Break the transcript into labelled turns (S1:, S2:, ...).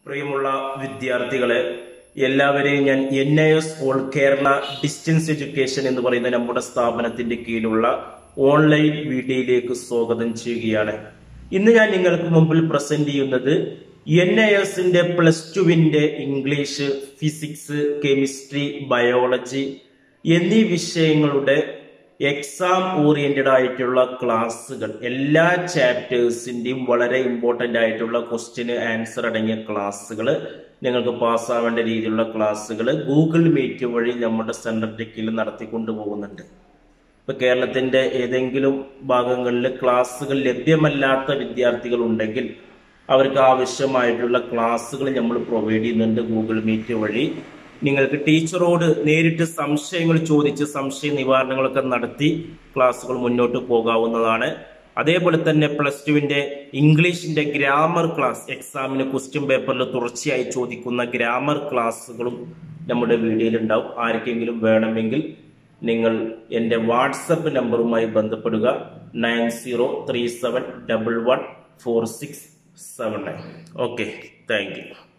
S1: പ്രിയമുള്ള വിദ്യാർത്ഥികളെ എല്ലാവരെയും ഞാൻ N I S all Kerala distance education എന്ന് പറയുന്ന നമ്മുടെ സ്ഥാപനത്തിന്റെ കീഴിലുള്ള ഓൺലൈൻ വീഡിയോയിലേക്ക് സ്വാഗതം ചെയ്യുകയാണ് ഇന്ന് ഞാൻ നിങ്ങൾക്ക് മുമ്പിൽ പ്രസന്റ് ചെയ്യുന്നത് എൻ ഐ എസിന്റെ പ്ലസ് ടുവിന്റെ ഇംഗ്ലീഷ് ഫിസിക്സ് കെമിസ്ട്രി ബയോളജി എന്നീ വിഷയങ്ങളുടെ എക്സാം ഓറിയന്റഡ് ആയിട്ടുള്ള ക്ലാസ്സുകൾ എല്ലാ ചാപ്റ്റേഴ്സിന്റെയും വളരെ ഇമ്പോർട്ടന്റ് ആയിട്ടുള്ള ക്വസ്റ്റ്യന് ആൻസർ അടങ്ങിയ ക്ലാസ്സുകൾ നിങ്ങൾക്ക് പാസ്സാവേണ്ട രീതിയിലുള്ള ക്ലാസ്സുകൾ ഗൂഗിൾ മീറ്റ് വഴി നമ്മുടെ സെന്റർ ടെക്കിൽ നടത്തിക്കൊണ്ടു പോകുന്നുണ്ട് ഇപ്പൊ കേരളത്തിന്റെ ഏതെങ്കിലും ഭാഗങ്ങളിൽ ക്ലാസ്സുകൾ ലഭ്യമല്ലാത്ത വിദ്യാർത്ഥികൾ ഉണ്ടെങ്കിൽ അവർക്ക് ആവശ്യമായിട്ടുള്ള ക്ലാസ്സുകൾ നമ്മൾ പ്രൊവൈഡ് ചെയ്യുന്നുണ്ട് ഗൂഗിൾ മീറ്റ് വഴി നിങ്ങൾക്ക് ടീച്ചറോട് നേരിട്ട് സംശയങ്ങൾ ചോദിച്ച് സംശയ നിവാരണങ്ങളൊക്കെ നടത്തി ക്ലാസ്സുകൾ മുന്നോട്ട് പോകാവുന്നതാണ് അതേപോലെ തന്നെ പ്ലസ് ടുവിന്റെ ഇംഗ്ലീഷിന്റെ ഗ്രാമർ ക്ലാസ് എക്സാമിന് ക്വസ്റ്റ്യൻ പേപ്പറിൽ തുടർച്ചയായി ചോദിക്കുന്ന ഗ്രാമർ ക്ലാസ്സുകളും നമ്മുടെ വീഡിയോയിൽ ഉണ്ടാവും ആർക്കെങ്കിലും വേണമെങ്കിൽ നിങ്ങൾ എൻ്റെ വാട്സപ്പ് നമ്പറുമായി ബന്ധപ്പെടുക nine zero three seven double one four six seven nine okay thank U